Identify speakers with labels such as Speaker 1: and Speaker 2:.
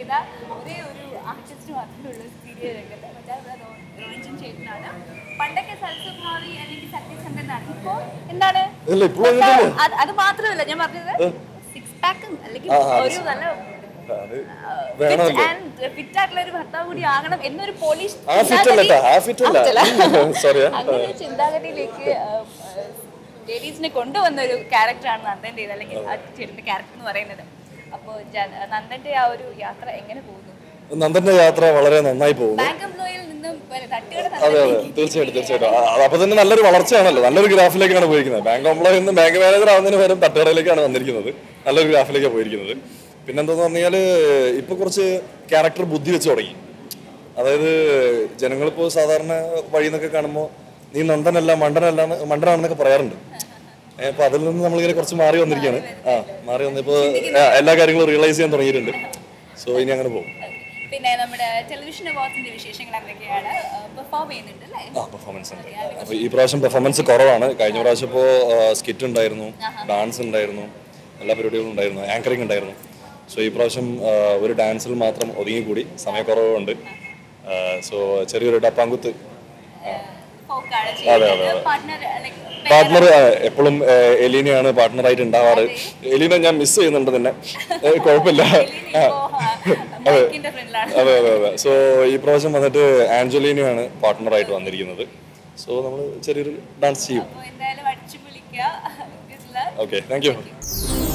Speaker 1: ചെയ്ത ഒരേ ഒരു ആർട്ടിസ്റ്റ് മാത്രമേ ഉള്ളൂ സീരിയൽ രംഗത്ത് മറ്റാൾ റോഞ്ചൻ ചേട്ടനാണ് പണ്ടൊക്കെ സൽസ്വഭാവി അല്ലെങ്കിൽ സത്യസന്ധനാണ് ഇപ്പോ എന്താണ്
Speaker 2: ഇല്ല, ഇപ്പോഴും അങ്ങനെ തന്നെ.
Speaker 1: അത് അത് മാത്രമല്ല ഞാൻ പറഞ്ഞത് സിക്സ് പാക്കും അല്ലെങ്കിൽ ഒരു നല്ല
Speaker 2: അത് വേണമല്ലോ
Speaker 1: ഫിറ്റ് ആയിട്ടുള്ള ഒരു ഭർത്താവ് കൂടി ആകണം എന്നൊരു പോലീസ്
Speaker 2: ആ ഫിറ്റ് അല്ല കേട്ടോ ആ ഫിറ്റ് അല്ല സോറി
Speaker 1: അങ്ങനെ ഒരു ചിന്താഗതിയിലേക്ക് ലേഡീസിനെ കൊണ്ടുവന്ന ഒരു ക്യാരക്ടറാണ് നന്ദൻ്റെത് അല്ലെങ്കിൽ ആ ചേട്ടൻ്റെ ക്യാരക്ടർ എന്ന് പറയുന്നത് അപ്പോൾ നന്ദന്റെ ആ ഒരു യാത്ര എങ്ങനെ പോകുന്നു
Speaker 2: നന്ദന്റെ യാത്ര വളരെ നന്നായി പോകുന്നു
Speaker 1: ബാങ്ക് എംപ്ലോയിയിൽ നിന്നും തട്ടുകട
Speaker 2: അതെ അതെ തീർച്ചയായിട്ടും തീർച്ചയായിട്ടും ആ, അപ്പൊ തന്നെ നല്ലൊരു വളർച്ചയാണല്ലോ നല്ലൊരു ഗ്രാഫിലേക്കാണ് പോയിരിക്കുന്നത് ബാങ്ക് എംപ്ലോയിൽ നിന്ന് ബാങ്ക് മാനേജർ ആവുന്നതിന് പകരം തട്ടുകടയിലേക്കാണ് വന്നിരിക്കുന്നത് നല്ലൊരു ഗ്രാഫിലേക്കാണ് പോയിരിക്കുന്നത് പിന്നെന്താന്ന് പറഞ്ഞാൽ ഇപ്പൊ കുറച്ച് ക്യാരക്ടർ ബുദ്ധി വെച്ച് തുടങ്ങി അതായത് ജനങ്ങളിപ്പോൾ സാധാരണ വഴി നിന്നൊക്കെ കാണുമ്പോൾ നീ നന്ദനല്ല മണ്ടനല്ല എന്ന്- മണ്ടനാണെന്നൊക്കെ പറയാറുണ്ട് ഏ, അപ്പൊ അതിൽ നിന്ന് നമ്മളിങ്ങനെ കുറച്ച് മാറി വന്നിരിക്കുകയാണ് ആ മാറി വന്നിപ്പോ ആ, എല്ലാ കാര്യങ്ങളും റിയലൈസ് ചെയ്യാൻ തുടങ്ങിയിട്ടുണ്ട് സോ ഇനി അങ്ങനെ പോകും
Speaker 1: പിന്നെ നമ്മുടെ ടെലിവിഷൻ അവാർഡ്സിന്റെ വിശേഷങ്ങൾ എന്തൊക്കെയാണ് പെർഫോം ചെയ്യുന്നുണ്ട് അല്ലേ
Speaker 2: ആ പെർഫോമൻസ് ഉണ്ട് അപ്പോൾ ഈ പ്രാവശ്യം പെർഫോമൻസ് കുറവാണ് കഴിഞ്ഞ പ്രാവശ്യം ഇപ്പോൾ സ്കിറ്റ് ഉണ്ടായിരുന്നു ഡാൻസ് ഉണ്ടായിരുന്നു എല്ലാ പരിപാടികളും ഉണ്ടായിരുന്നു ആങ്കറിങ് ഉണ്ടായിരുന്നു സോ ഈ പ്രാവശ്യം ആ, ഒരു ഡാൻസിൽ മാത്രം ഒതുങ്ങിക്കൂടി സമയക്കുറവുണ്ട് സോ ചെറിയൊരു ഡപ്പാങ്കുത്ത്
Speaker 1: ഫോക്കാണ് ചെയ്യുന്നത് പാർട്ട്ണർ
Speaker 2: പാർട്ട്ണർ എപ്പോഴും എലീനയാണ് പാർട്ട്ണറായിട്ട് ഉണ്ടാവാറ് എലീന ഞാൻ മിസ് ചെയ്യുന്നുണ്ട് തന്നെ ഏ, കുഴപ്പമില്ല ആ,
Speaker 1: മൈക്കിന്റെ ഫ്രണ്ടിലാണ്
Speaker 2: അതെ അതെ അതെ സോ ഈ പ്രാവശ്യം വന്നിട്ട് ആഞ്ചലീനയാണ് പാർട്ട്ണറായിട്ട് വന്നിരിക്കുന്നത് സോ നമ്മൾ ചെറിയൊരു ഡാൻസ് ചെയ്യും
Speaker 1: അപ്പോൾ എന്തായാലും അടിച്ചു പൊളിക്കുക
Speaker 2: ഓക്കെ താങ്ക് യു